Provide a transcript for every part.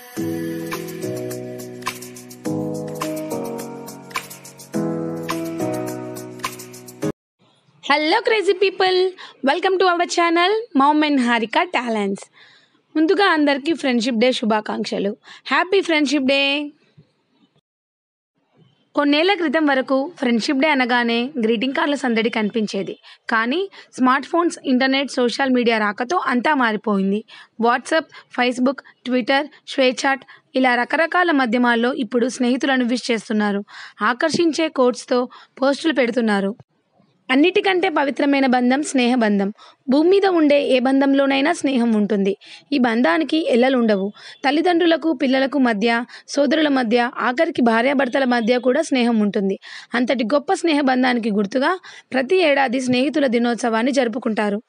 hello crazy people welcome to our channel mom and Harika talents ముందుగా అందరికీ friendship day శుభాకాంక్షలు happy friendship day కొన్నేళ్ల క్రితం వరకు ఫ్రెండ్షిప్ డే అనగానే గ్రీటింగ్ కార్డుల సందడి కనిపించేది కానీ smart phones internet social media రాకతో అంతా మారిపోయింది వాట్సాప్ ఫేస్బుక్ ట్విట్టర్ స్వేచాట్ ఇలా రకరకాల మాధ్యమాల్లో ఇప్పుడు స్నేహితులను విష్ చేస్తున్నారు ఆకర్షించే కోట్స్తో పోస్టులు పెడుతున్నారు అన్నిటికంటే పవిత్రమైన బంధం స్నేహ బంధం భూమి మీద ఉండే ఏ బంధంలోనైనా స్నేహం ఉంటుంది ఈ బంధానికి ఎల్లలుండవు తల్లిదండ్రులకు పిల్లలకు మధ్య సోదరుల మధ్య ఆఖరికి భార్యాభర్తల మధ్య కూడా స్నేహం ఉంటుంది అంతటి గొప్ప స్నేహ బంధానికి గుర్తుగా ప్రతి ఏడాది స్నేహితుల దినోత్సవాన్ని జరుపుకుంటారు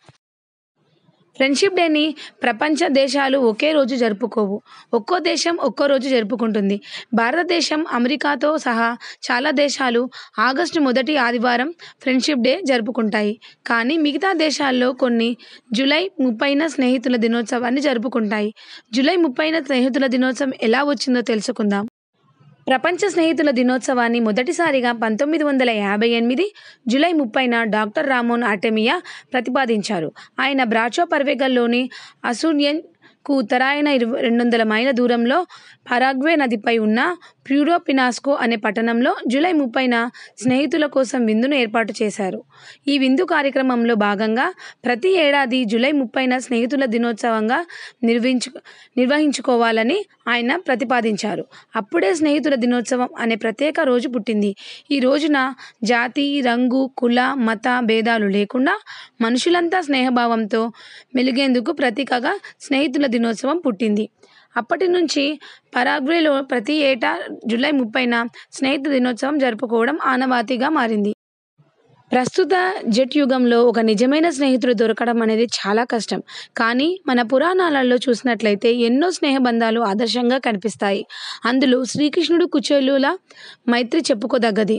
ఫ్రెండ్షిప్ డేని ప్రపంచ దేశాలు ఒకే రోజు జరుపుకోవు ఒక్కో దేశం ఒక్కో రోజు జరుపుకుంటుంది భారతదేశం అమెరికాతో సహా చాలా దేశాలు ఆగస్టు మొదటి ఆదివారం ఫ్రెండ్షిప్ డే జరుపుకుంటాయి కానీ మిగతా దేశాల్లో కొన్ని జూలై ముప్పైన స్నేహితుల దినోత్సవాన్ని జరుపుకుంటాయి జూలై ముప్పైన స్నేహితుల దినోత్సవం ఎలా వచ్చిందో తెలుసుకుందాం ప్రపంచ స్నేహితుల దినోత్సవాన్ని మొదటిసారిగా పంతొమ్మిది వందల యాభై ఎనిమిది జూలై ముప్పైన డాక్టర్ రామోన్ ఆర్టెమియా ప్రతిపాదించారు ఆయన బ్రాచో పర్వేగల్లోని అసూన్యన్ కు ఉత్తరాయణ ఇరవై రెండు వందల మైళ్ళ దూరంలో పరాగ్వే నదిపై ఉన్న ప్యూరో పినాస్కో అనే పట్టణంలో జూలై ముప్పైన స్నేహితుల కోసం విందును ఏర్పాటు చేశారు ఈ విందు కార్యక్రమంలో భాగంగా ప్రతి ఏడాది జూలై ముప్పైన స్నేహితుల దినోత్సవంగా నిర్వహించు నిర్వహించుకోవాలని ఆయన ప్రతిపాదించారు అప్పుడే స్నేహితుల దినోత్సవం అనే ప్రత్యేక రోజు పుట్టింది ఈ రోజున జాతి రంగు కుల మత భేదాలు లేకుండా మనుషులంతా స్నేహభావంతో మెలిగేందుకు ప్రతీకగా స్నేహితుల దినోత్సవం పుట్టింది అప్పటి నుంచి పరాగ్వేలో ప్రతి ఏటా జూలై ముప్పైన స్నేహితు దినోత్సవం జరుపుకోవడం ఆనవాతిగా మారింది ప్రస్తుత జెట్ యుగంలో ఒక నిజమైన స్నేహితుడు దొరకడం అనేది చాలా కష్టం కానీ మన పురాణాలలో చూసినట్లయితే ఎన్నో స్నేహబంధాలు ఆదర్శంగా కనిపిస్తాయి అందులో శ్రీకృష్ణుడు కుచేలుల మైత్రి చెప్పుకోదగ్గది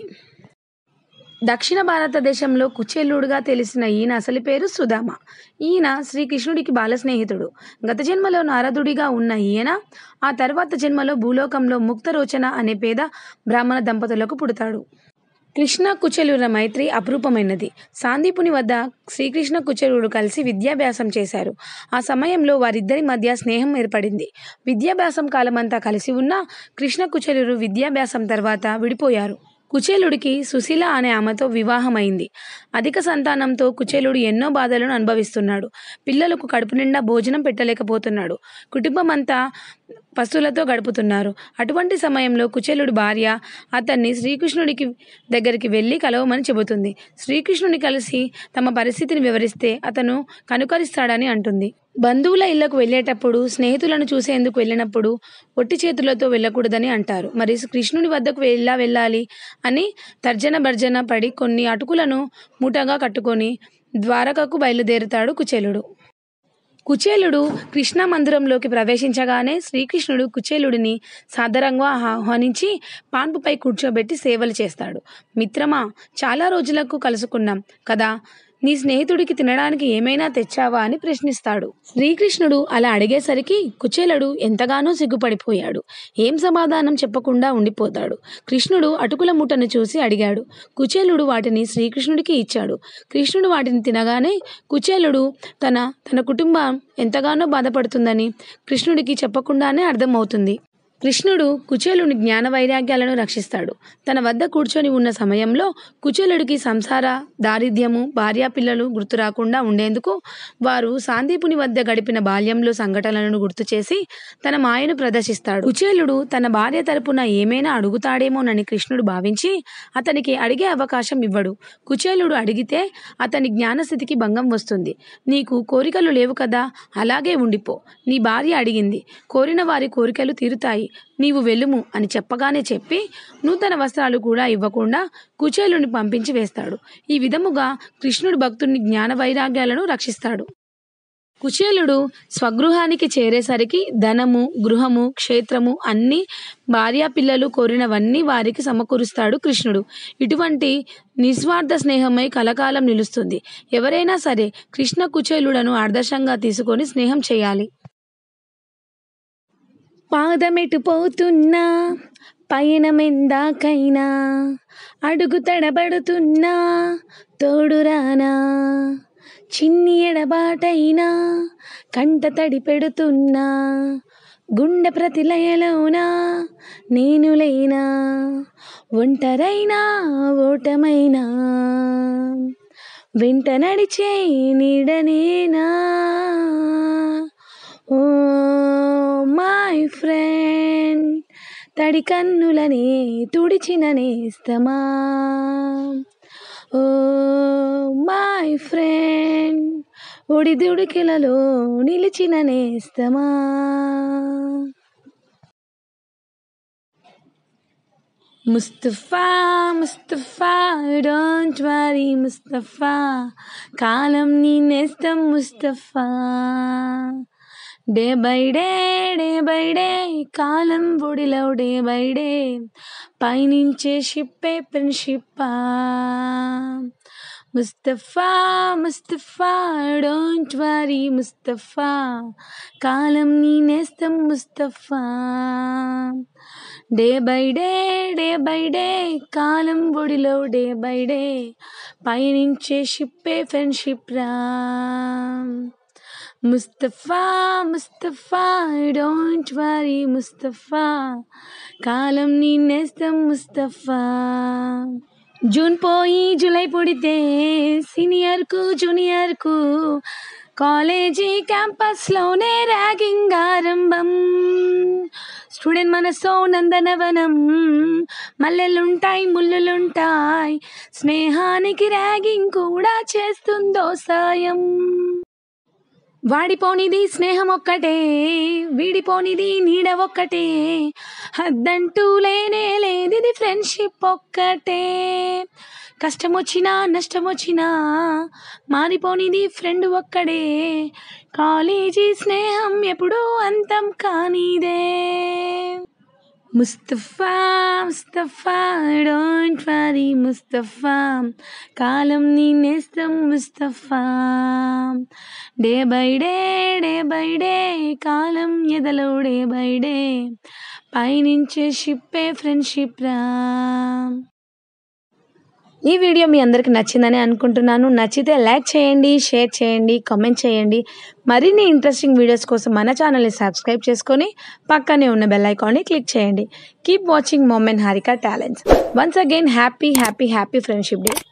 దక్షిణ భారతదేశంలో కుచేలుడుగా తెలిసిన ఈయన అసలు పేరు సుధామ ఈయన శ్రీకృష్ణుడికి బాల స్నేహితుడు గత జన్మలో నారదుడిగా ఉన్న ఈయన ఆ తర్వాత జన్మలో భూలోకంలో ముక్తరోచన అనే పేద బ్రాహ్మణ దంపతులకు పుడతాడు కృష్ణ కుచేలుల మైత్రి అపురూపమైనది సాందీపుని వద్ద శ్రీకృష్ణ కుచేలుడు కలిసి విద్యాభ్యాసం చేశారు ఆ సమయంలో వారిద్దరి మధ్య స్నేహం ఏర్పడింది విద్యాభ్యాసం కాలమంతా కలిసి ఉన్న కృష్ణ కుచేలుడు విద్యాభ్యాసం తర్వాత విడిపోయారు కుచేలుడికి సుశీల అనే ఆమెతో వివాహమైంది అధిక సంతానంతో కుచేలుడు ఎన్నో బాధలను అనుభవిస్తున్నాడు పిల్లలకు కడుపు నిండా భోజనం పెట్టలేకపోతున్నాడు కుటుంబం అంతా పశువులతో గడుపుతున్నారు అటువంటి సమయంలో కుచేలుడి భార్య అతన్ని శ్రీకృష్ణుడికి దగ్గరికి వెళ్ళి కలవమని చెబుతుంది శ్రీకృష్ణుని కలిసి తమ పరిస్థితిని వివరిస్తే అతను కనుకరిస్తాడని అంటుంది బంధువుల ఇళ్లకు వెళ్ళేటప్పుడు స్నేహితులను చూసేందుకు వెళ్ళినప్పుడు ఒట్టి చేతులతో వెళ్ళకూడదని అంటారు మరి కృష్ణుని వద్దకు వెళ్ళా వెళ్ళాలి అని తర్జన భర్జన పడి కొన్ని అటుకులను మూటగా కట్టుకొని ద్వారకకు బయలుదేరుతాడు కుచేలుడు కుచేలుడు కృష్ణ మందిరంలోకి ప్రవేశించగానే శ్రీకృష్ణుడు కుచేలుడిని సాదరంగా ఆహ్వానించి పాన్పుపై కూర్చోబెట్టి సేవలు చేస్తాడు మిత్రమా చాలా రోజులకు కలుసుకున్నాం కదా నీ స్నేహితుడికి తినడానికి ఏమైనా తెచ్చావా అని ప్రశ్నిస్తాడు శ్రీకృష్ణుడు అలా అడిగేసరికి కుచేలుడు ఎంతగానో సిగ్గుపడిపోయాడు ఏం సమాధానం చెప్పకుండా ఉండిపోతాడు కృష్ణుడు అటుకుల మూటను చూసి అడిగాడు కుచేలుడు వాటిని శ్రీకృష్ణుడికి ఇచ్చాడు కృష్ణుడు వాటిని తినగానే కుచేలుడు తన తన కుటుంబం ఎంతగానో బాధపడుతుందని కృష్ణుడికి చెప్పకుండానే అర్థమవుతుంది కృష్ణుడు కుచేలుని జ్ఞాన వైరాగ్యాలను రక్షిస్తాడు తన వద్ద కూర్చొని ఉన్న సమయంలో కుచేలుడికి సంసార దారిద్ర్యము భార్యా పిల్లలు గుర్తు రాకుండా ఉండేందుకు వారు సాందీపుని వద్ద గడిపిన బాల్యంలో సంఘటనలను గుర్తు చేసి తన మాయను ప్రదర్శిస్తాడు కుచేలుడు తన భార్య తరపున ఏమైనా అడుగుతాడేమోనని కృష్ణుడు భావించి అతనికి అడిగే అవకాశం ఇవ్వడు కుచేలుడు అడిగితే అతని జ్ఞానస్థితికి భంగం వస్తుంది నీకు కోరికలు లేవు కదా అలాగే ఉండిపో నీ భార్య అడిగింది కోరిన వారి కోరికలు తీరుతాయి నీవు వెళ్ళుము అని చెప్పగానే చెప్పి నూతన వస్త్రాలు కూడా ఇవ్వకుండా కుచేలుని పంపించి వేస్తాడు ఈ విధముగా కృష్ణుడు భక్తుని జ్ఞాన వైరాగ్యాలను రక్షిస్తాడు కుచేలుడు స్వగృహానికి చేరేసరికి ధనము గృహము క్షేత్రము అన్ని భార్యా పిల్లలు కోరినవన్నీ వారికి సమకూరుస్తాడు కృష్ణుడు ఇటువంటి నిస్వార్థ స్నేహమై కలకాలం నిలుస్తుంది ఎవరైనా సరే కృష్ణ కుచేలులను ఆదర్శంగా తీసుకొని స్నేహం చేయాలి పాదమెటు పోతున్నా పయనమెందాకైనా అడుగు తడబడుతున్నా తోడురానా చిన్ని ఎడబాటైనా కంట తడి పెడుతున్నా గుండె ప్రతిలయలోనా నేను లేనా ఒంటరైనా ఓటమైనా వెంట నడిచే నీడనేనా ఓ మై ఫ్రెండ్ తడి కన్నులనే తుడిచిన నేస్తమా ఓ మై ఫ్రెండ్ ఒడిదుడికిలలో నిలిచిన నేస్తమా ముస్తఫా ముస్తఫా డోంట్ వరీ ముస్తఫా కాలం నీ నేస్తం Mustafa day by day day by day కాలం ఒడిలో డే బై డే పయనించే షిప్పే ఫ్రెండ్షిప్పా ముస్తఫా ముస్తఫా డోంట్ వరీ ముస్తఫా కాలం నీ నేస్తం Mustafa day by day day by day కాలం ఒడిలో డే బై డే పయనించే షిప్పే ఫ్రెండ్షిప్ రా ముస్తఫా ముస్తఫా డోంట్ వరీ ముస్తఫా కాలం నీ నేస్తం ముస్తఫా జూన్ పోయి జూలై పుడితే సీనియర్కు జూనియర్కు కాలేజీ క్యాంపస్లోనే ర్యాగింగ్ ఆరంభం స్టూడెంట్ మనసో నందనవనం మల్లెలుంటాయి ముళ్ళులుంటాయి స్నేహానికి ర్యాగింగ్ కూడా చేస్తుందో సాయం వాడిపోనిది స్నేహం ఒక్కటే వీడిపోనిది నీడ ఒక్కటే హద్దంటూ లేనే లేదిది ఫ్రెండ్షిప్ ఒక్కటే కష్టం వచ్చినా నష్టం వచ్చినా మారిపోనిది ఫ్రెండ్ ఒక్కడే కాలేజీ స్నేహం ఎప్పుడూ అంతం కానిదే ముస్తఫా ముస్తఫా డోంట్ వరీ ముస్తఫా కాలం నీ నేస్తం Mustafa day by day day by day కాలం ఎదలో డే బై డే పయనించే షిప్పే ఫ్రెండ్షిప్ రా ఈ వీడియో మీ అందరికి నచ్చిందని అనుకుంటున్నాను నచ్చితే లైక్ చేయండి షేర్ చేయండి కామెంట్ చేయండి మరిన్ని ఇంట్రెస్టింగ్ వీడియోస్ కోసం మన ఛానల్ని సబ్స్క్రైబ్ చేసుకొని పక్కనే ఉన్న బెల్ ఐకాన్ని క్లిక్ చేయండి keep watching mom and Harika talents once again happy happy happy friendship day